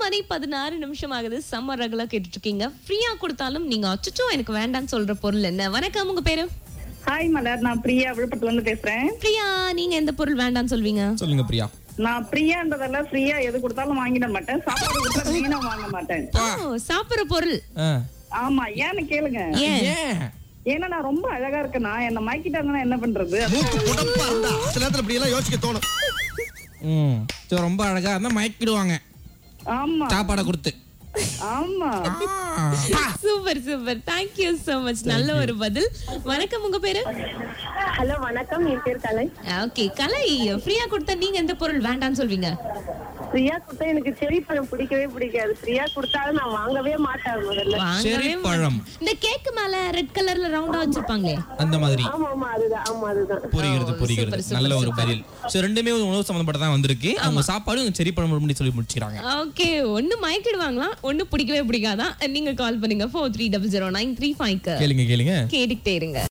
மணி பதினாறு நிமிஷம் ஆகுது சம்மர் ரகுலா கேட்டுட்டு இருக்கீங்க ஃப்ரீயா கொடுத்தாலும் நீங்க அச்சச்சோ எனக்கு வேண்டாம்னு சொல்ற பொருள் என்ன வணக்கம் உங்க பேரு ஹாய் மலர் நான் பிரியா விழுப்புரத்துல இருந்து பேசுறேன் பிரியா நீங்க எந்த பொருள் வேண்டாம்னு சொல்வீங்க சொல்லுங்க பிரியா நான் பிரியான்றதெல்லாம் ஃப்ரீயா எது கொடுத்தாலும் வாங்கிட மாட்டேன் சாப்பாடு கொடுத்தா மீனா வாங்க மாட்டேன் ஓ சாப்பிடுற பொருள் ஆ. ஆமா ஏன்னு கேளுங்க ஏன் ஏன் ஏன்னா நான் ரொம்ப அழகா இருக்கேனா என்ன மாய்க்கிட்டாங்கன்னா என்ன பண்றது மூக்கு புடப்பா இருந்தா சில நேரத்துல இப்படி எல்லாம் யோசிக்க தோணும் ம் சரி, ரொம்ப அழகா இருந்தா மயக்கிடுவாங்க ஆமா சாப்பாடை கொடுத்து ஆமா super super thank you so much நல்ல ஒரு பதில் வணக்கம் உங்க பேரு ஹலோ வணக்கம் என் பேர் கலை ஓகே கலை ஃப்ரீயா கொடுத்தா நீங்க எந்த பொருள் வேண்டாம்னு சொல்வீங்க பிரியா கொடுத்தா எனக்கு செரி பழம் பிடிக்கவே பிடிக்காது பிரியா கொடுத்தாலும் நான் வாங்கவே மாட்டேன் முதல்ல வாங்கவே செரி மாட்டேன். பழம். இந்த கேக் மேல ரெட் கலர்ல ரவுண்டா வச்சிருப்பாங்களே அந்த மாதிரி ஆமா ஆமா அதுதான் ஆமா அதுதான் புரிகிறது ஓ, புரிகிறது super, super, நல்ல ஒரு பதில் சோ ரெண்டுமே ஒரு உணவு சம்பந்தப்பட்ட தான் வந்திருக்கு அவங்க சாப்பாடு அவங்க செரி பழம் பண்ணி சொல்லி முடிச்சுக்கிறாங்க ஓகே ஒண்ணு மயக்கிடுவாங்களாம் ஒண்ணு பிடிக்கவே பிடிக்காதான் நீங்க கால் பண்ணுங்க four three double zero nine three five கேளுங்க கேளுங்க கேட்டுக்கிட்டே இருங்க